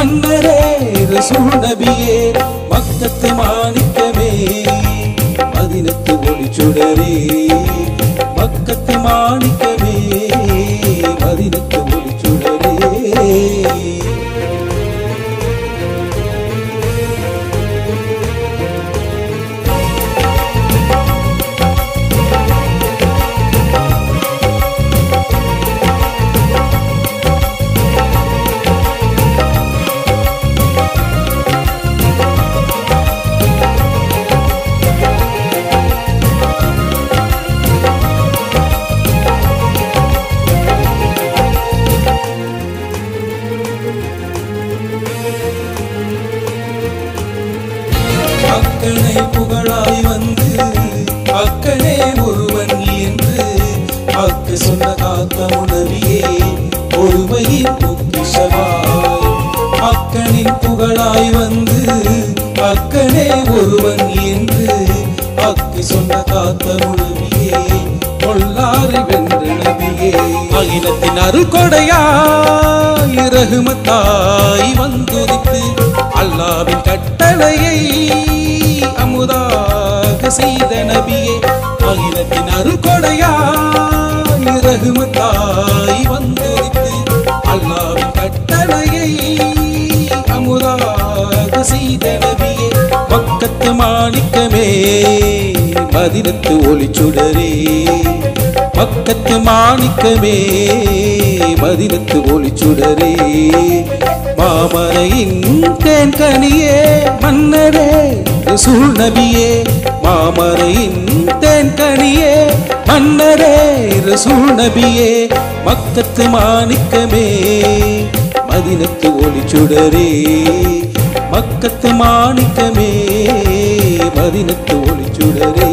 மன்னரே ரசூல் நபியே மக்கத்து மாணிக்கமே மதினத்து ஒளிச்சுடரே மக்கத்து மாணிக்கமே மதினத்து ஒளிச்சுடரே அக்கனை புகழாய் வந்து அக்கனே ஒருவன் என்று அக்கு சொன்ன காத்த உணவியே ஒருமையின் பொக்கிஷமாய் அக்கனின் புகழாய் வந்து அக்கனே ஒருவன் என்று அக்கு சொன்ன காத்த உணவியே கொள்ளாறு வென்ற நபியே அகிலத்தின் அருள்கொடையாய் ரகுமத்தாய் வந்துதித்து அல்லாவின் கட்டளையை அமுதாக செய்த நபியே அகிலத்தின் அருள்கொடையாய் ரகுமத்தாய் வந்துதித்து அல்லாவின் கட்டளையை அமுதாக செய்த நபியே பக்கத்து மாணிக்கமே மதினத்து ஒளிச்சுடரே பக்கத்து மாணிக்கமே மதினத்து ஒளிச்சுடரே மாமரையின் தேன்கனியே மன்னரே ரசூல் நபியே மாமரையின் தேன்கனியே மன்னரே ரசூல் நபியே மக்கத்து மாணிக்கமே மதினத்து ஒளிச்சுடரே மக்கத்து மாணிக்கமே மதினத்து ஒளிச்சுடரே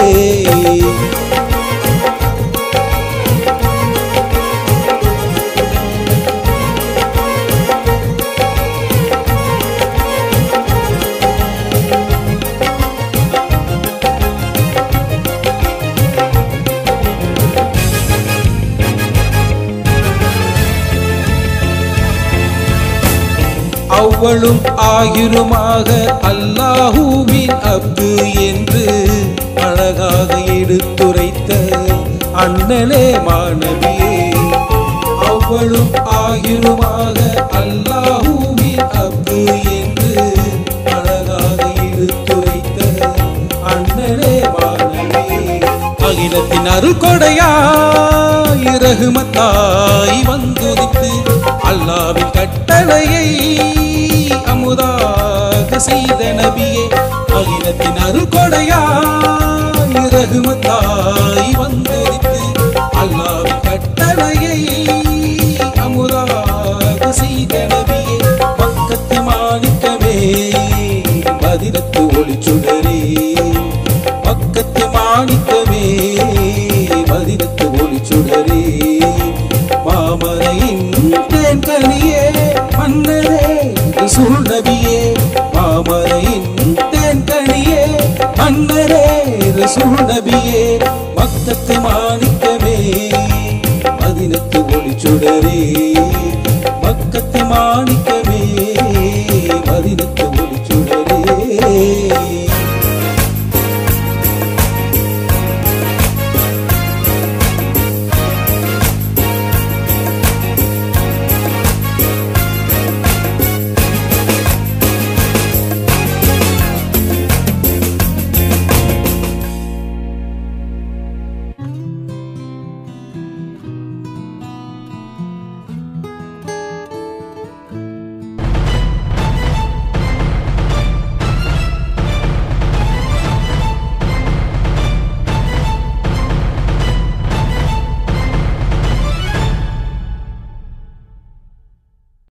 அவ்வளும் ஆகிருமாக அல்லாஹூவின் அப்து என்று அழகாக எடுத்துரைத்த அண்ணலே மாணவியே அவ்வளும் ஆகிருமாக அல்லாஹூவின் அப்து என்று அழகாக எடுத்துரைத்த அண்ணலே மாணவியே அகிலத்தின் அருள்கொடையாய் ரகுமத்தாய் வந்துதித்து அல்லாவின் கட்டளையை அமுதாக செய்த நபியே அகிலத்தின் அருள்கொடையாய் ரகுமத்தாய் வந்துதித்து அல்லாவின் கட்டளையை அமுதாக செய்த நபியே பக்கத்து மாணிக்கமே மதினத்து ஒளிச்சுடரே பக்கத்து மாணிக்கமே மதினத்து ஒளிச்சுடரே மாமரையின் தேன்கனியே மன்னரே ரசூல் நபியே மாமரையின் தேன்கனியே மன்னரே ரசூல் நபியே மக்கத்து மாணிக்கமே மதினத்து ஒளிச்சுடரே மக்கத்து மாணிக்கமே மதினத்து ஒளிச்சுடரே